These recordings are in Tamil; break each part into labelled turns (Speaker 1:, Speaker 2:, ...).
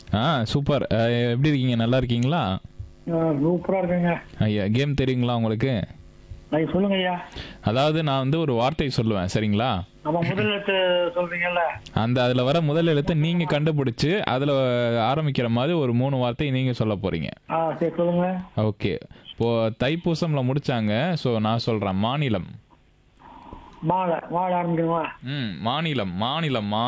Speaker 1: ஆ சூப்பர் அஹ், எப்படி இருக்கீங்க நல்லா இருக்கீங்களா
Speaker 2: சூப்பரா இருக்குங்க
Speaker 1: ஐயா கேம் தெரியுங்களா உங்களுக்கு
Speaker 2: ஐயா சொல்லுங்க ஐயா
Speaker 1: அதாவது நான் வந்து ஒரு வார்த்தை சொல்லுவேன் சரிங்களா
Speaker 2: நம்ம முதல் எழுத்து சொல்றீங்கல்ல
Speaker 1: அந்த அதில் வர முதல் எழுத்தை நீங்கள் கண்டுபிடிச்சு அதில் ஆரம்பிக்கிற மாதிரி ஒரு மூணு வார்த்தை நீங்கள் சொல்ல போகிறீங்க
Speaker 2: ஆ சரி சொல்லுங்க
Speaker 1: ஓகே இப்போது தைப்பூசம்ல முடிச்சாங்க ஸோ நான் சொல்கிறேன் மாநிலம்
Speaker 2: மாலை மாலை ஆரம்பிக்கணுமா
Speaker 1: ம் மாநிலம் மாநிலம்மா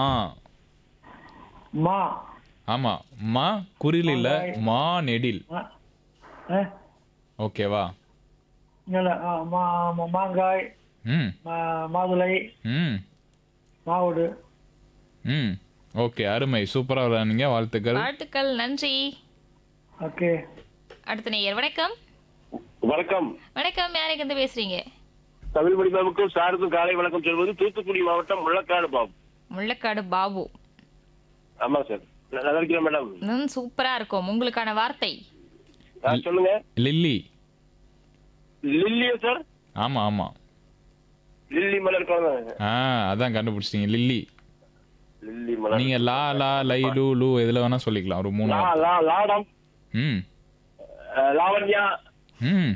Speaker 2: மா
Speaker 1: ஆமாம் மா குறில் இல்லை மா நெடில்
Speaker 2: ஆ, ஆ,
Speaker 1: ஓகேவா
Speaker 2: இல்ல, ஆ, மா மா- மாங்காய்
Speaker 1: ம்
Speaker 2: மா- மாதுளை
Speaker 1: ம்
Speaker 2: மாவுடு
Speaker 1: ம் ஓகே அருமை சூப்பராக விளையாடுங்க வாழ்த்துக்கள்
Speaker 3: வாழ்த்துக்கள் நன்றி
Speaker 2: ஓகே
Speaker 3: அடுத்த நேயர் வணக்கம்
Speaker 4: வணக்கம்
Speaker 3: வணக்கம் யாருக்கு இருந்து பேசுறீங்க
Speaker 4: தமிழ் மொழி மேமுக்கும் சாருக்கும் காலை வணக்கம் சொல்வது தூத்துக்குடி மாவட்டம் முள்ளக்காடு பாபு
Speaker 3: முள்ளக்காடு பாபு
Speaker 4: ஆமா சார் ந- நல்லா இருக்கீங்க மேடம்
Speaker 3: ம், சூப்பரா இருக்கும் உங்களுக்கான வார்த்தை
Speaker 4: ஆ, சொல்லுங்க
Speaker 1: லில்லி
Speaker 4: லில்லியா சார்
Speaker 1: ஆமாம் ஆமாம்
Speaker 4: லில்லி மலர் குழந்தை
Speaker 1: ஆ அதான் கண்டுபிடிச்சிட்டீங்க லில்லி
Speaker 4: லில்லி மலர்
Speaker 1: நீங்க லா லா லை லூ லூ எதுல வேணா சொல்லிக்கலாம் ஒரு மூணு
Speaker 4: லா
Speaker 1: வார்த்தை.
Speaker 4: லா லாடம்
Speaker 1: ம்
Speaker 4: ஆ, லாவண்யா
Speaker 1: ம்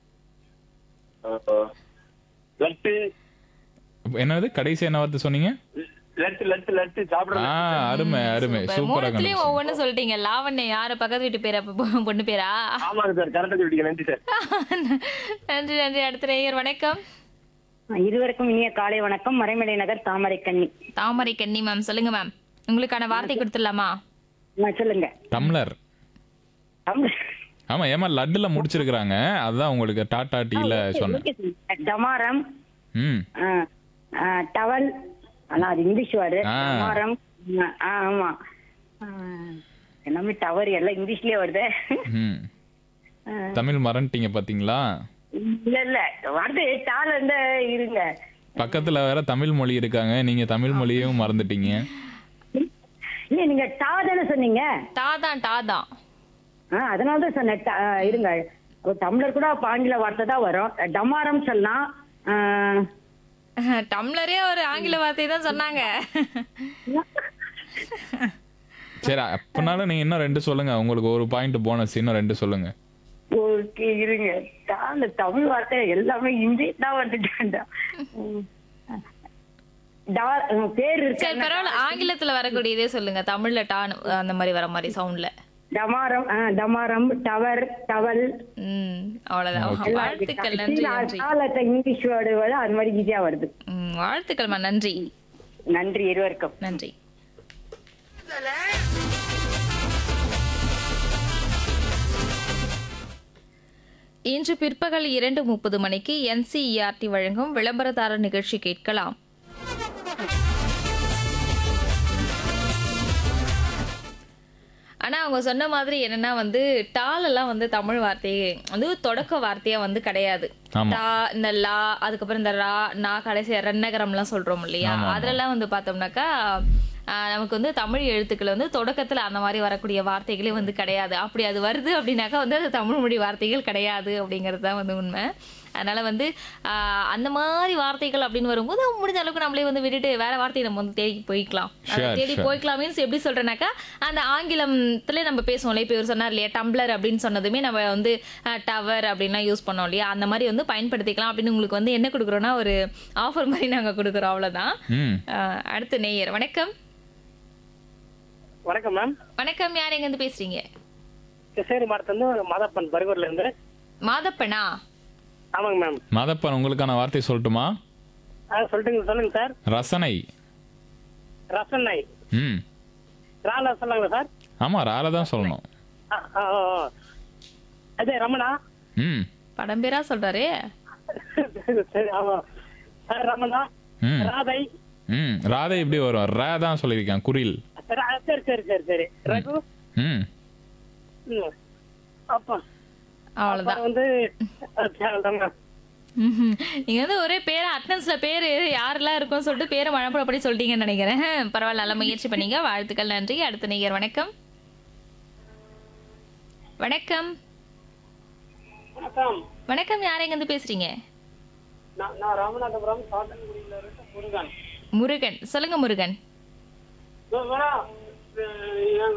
Speaker 4: ஆ, லட்டு
Speaker 1: என்னது கடைசி என்ன வார்த்தை சொன்னீங்க
Speaker 4: லட்டு லட்டு லட்டு
Speaker 1: ஆ
Speaker 4: சாப்பிடுறது
Speaker 1: அருமை அருமை
Speaker 3: இப்ப
Speaker 1: சூப்பரா
Speaker 3: மூணுத்துலயும்
Speaker 1: கண்டுபிடிச்சீங்க
Speaker 3: ஒவ்வொன்னு சொல்லிட்டீங்க லாவண்யா யாரு பக்கத்து வீட்டு பேரா பொ- பொண்ணு பேரா
Speaker 4: ஆமாங்க சார் கரெக்டா சொல்லிட்டீங்க நன்றி சார்
Speaker 3: நன்றி நன்றி அடுத்த நேயர் வணக்கம்
Speaker 5: இருவருக்கும் இனிய காலை வணக்கம் மறைமலை நகர் தாமரை கண்ணி
Speaker 3: தாமரை கன்னி மேம் சொல்லுங்க மேம் உங்களுக்கான வார்த்தை கொடுத்துடலாமா
Speaker 5: ஆ, சொல்லுங்க
Speaker 1: டம்ளர்
Speaker 5: தமிழ்.
Speaker 1: ஆமா ஏமா லட்டுல முடிச்சிருக்கிறாங்க அதுதான் உங்களுக்கு டாடா டீல சொன்னேன்
Speaker 5: ஓகே, சார். டமாரம்
Speaker 1: ம்
Speaker 5: ஆ, ஆ, டவல் ஆனா அது இங்கிலீஷ் வேர்டு
Speaker 1: ஆ.
Speaker 5: டமாரம் ஆ, ஆ, ஆமா ஆ, எல்லாமே டவர் எல்லாம் இங்கிலீஷ்லயே வருது
Speaker 1: ம் தமிழ் மறந்துட்டீங்க பாத்தீங்களா
Speaker 5: இல்ல இல்ல வார்த்தை டால இருந்தா இருங்க
Speaker 1: பக்கத்துல வேற தமிழ் மொழி இருக்காங்க நீங்க தமிழ் மொழியும் மறந்துட்டீங்க
Speaker 5: இல்ல நீங்க டா தானே சொன்னீங்க
Speaker 3: டாதான் டாதான்
Speaker 5: ஆ, அதனால தான் சொன்னேன் டா- ஆ, இருங்க ஒரு தமிழர் கூட அப்ப ஆங்கில வார்த்தை தான் வரும் டமாரம் சொல்லலாம் ஆ,
Speaker 3: டம்ளரே ஒரு ஆங்கில வார்த்தை தான் சொன்னாங்க
Speaker 1: சரி அப்பனாலும் நீங்க இன்னும் ரெண்டு சொல்லுங்க உங்களுக்கு ஒரு பாயிண்ட் போனஸ் இன்னும் ரெண்டு சொல்லுங்க
Speaker 5: ஓகே இருங்க தாங்க தமிழ் வார்த்தை எல்லாமே இங்கிலீஷ் தான் வந்துட்டாண்டா டா- உம், பேர்
Speaker 3: சரி
Speaker 5: இருக்கு
Speaker 3: பரவாயில்ல ஆங்கிலத்துல வரக்கூடியதே சொல்லுங்க தமிழ்ல டான் அந்த மாதிரி வர மாதிரி சவுண்ட்ல
Speaker 5: டமாரம் ஆ, டமாரம் டவர் டவல்
Speaker 3: ம் அவ்வளவுதான்
Speaker 5: எல்லாம் இருக்கு.
Speaker 3: வாழ்த்துக்கள் நன்றி
Speaker 5: கீழே
Speaker 3: நன்றி
Speaker 5: காலத்தை இங்கிலீஷ் வேர்டு வரும் அது மாதிரி ஈஸியா வருது
Speaker 3: ம், வாழ்த்துக்கள்மா நன்றி
Speaker 5: நன்றி இருவருக்கும்
Speaker 3: நன்றி இன்று பிற்பகல் இரண்டு முப்பது மணிக்கு என்சிஇஆர்டி வழங்கும் விளம்பரதாரர் நிகழ்ச்சி கேட்கலாம் ஆனா அவங்க சொன்ன மாதிரி என்னன்னா வந்து டால் எல்லாம் வந்து தமிழ் வார்த்தையே வந்து தொடக்க வார்த்தையா வந்து கிடையாது
Speaker 1: ஆமா.
Speaker 3: டா இந்த லா அதுக்கப்புறம் இந்த ரா நா கடைசி ரென்னகரம் எல்லாம் சொல்றோம் இல்லையா
Speaker 1: ஆமா, ஆமா.
Speaker 3: அதுலலாம் வந்து பார்த்தோம்னாக்கா ஆஹ், நமக்கு வந்து தமிழ் எழுத்துக்கள் வந்து தொடக்கத்துல அந்த மாதிரி வரக்கூடிய வார்த்தைகளே வந்து கிடையாது அப்படி அது வருது அப்படின்னாக்கா வந்து அது தமிழ் மொழி வார்த்தைகள் கிடையாது அப்படிங்கிறது தான் வந்து உண்மை அதனால வந்து ஆஹ், அந்த மாதிரி வார்த்தைகள் அப்படின்னு வரும்போது முடிஞ்ச அளவுக்கு நம்மளே வந்து விட்டுட்டு வேற வார்த்தையை நம்ம வந்து தேடி போய்க்கலாம் அதை
Speaker 1: Sure,
Speaker 3: தேடி
Speaker 1: sure.
Speaker 3: போய்க்கலாம் மீன்ஸ் எப்படி சொல்றேனாக்கா அந்த ஆங்கிலத்துல நம்ம பேசுவோம்ல இப்போ இவர் சொன்னார் இல்லையா டம்ளர் அப்படின்னு சொன்னதுமே நம்ம வந்து டவர் அப்படின்லாம் யூஸ் பண்ணோம் இல்லையா அந்த மாதிரி வந்து பயன்படுத்திக்கலாம் அப்படின்னு உங்களுக்கு வந்து என்ன கொடுக்குறோம்னா ஒரு ஆஃபர் மாதிரி நாங்க கொடுக்குறோம் அவ்வளவுதான்
Speaker 1: ம்
Speaker 3: ஆஹ் அடுத்த நேயர் வணக்கம்
Speaker 4: வணக்கம் மேம்
Speaker 3: வணக்கம் யார் எங்க இருந்து பேசுறீங்க
Speaker 4: கிருஷ்ணகிரி மாவட்டத்துல மாதப்பன் பருகூர்ல இருந்து
Speaker 3: மாதப்பனா
Speaker 4: ஆமாங்க மேம்
Speaker 1: மாதப்பன் உங்களுக்கான வார்த்தை சொல்லட்டுமா
Speaker 4: சொல்லுங்க சொல்லுங்க சார்
Speaker 1: ரசனை
Speaker 4: ரசனை
Speaker 1: ம்
Speaker 4: ராலா சொல்லாங்களா சார்
Speaker 1: ஆமா ரால தான் சொல்லணும்
Speaker 4: ஆ, ஆ, ஆ, ஆ. அதே ரமணா
Speaker 1: ம்
Speaker 3: படம் பேரா சொல்றாரு
Speaker 4: சரி ஆமா சார் ரமணா
Speaker 1: ம்
Speaker 4: ராதை
Speaker 1: ம் ராதை எப்படி வரும் ரா தான் சொல்லியிருக்கேன் குரில்
Speaker 4: ரா- சரி சரி சரி சரி ரகு
Speaker 1: ம்
Speaker 4: ம். அப்பா
Speaker 3: அவ்வளவுதான்
Speaker 4: அப்புறம் வந்து அவ்வளவுதான் மேம்.
Speaker 3: ம்ஹும். நீங்க வந்து ஒரே பேரை அட்டன்ஸ்ல பேரு யாரெல்லாம் இருக்கும்னு சொல்லிட்டு பேரை மழப்படப்படி சொல்லிட்டீங்கன்னு நினைக்கிறேன் பரவாயில்ல நல்ல முயற்சி பண்ணீங்க வாழ்த்துக்கள் நன்றி அடுத்த நேயர் வணக்கம் வணக்கம்
Speaker 4: வணக்கம்
Speaker 3: வணக்கம் யார் எங்க இருந்து பேசுறீங்க
Speaker 4: நான் நான் ராமநாதபுரம் சாத்தன்குடியில இருந்து முருகன்
Speaker 3: முருகன் சொல்லுங்க முருகன்
Speaker 4: மேடம்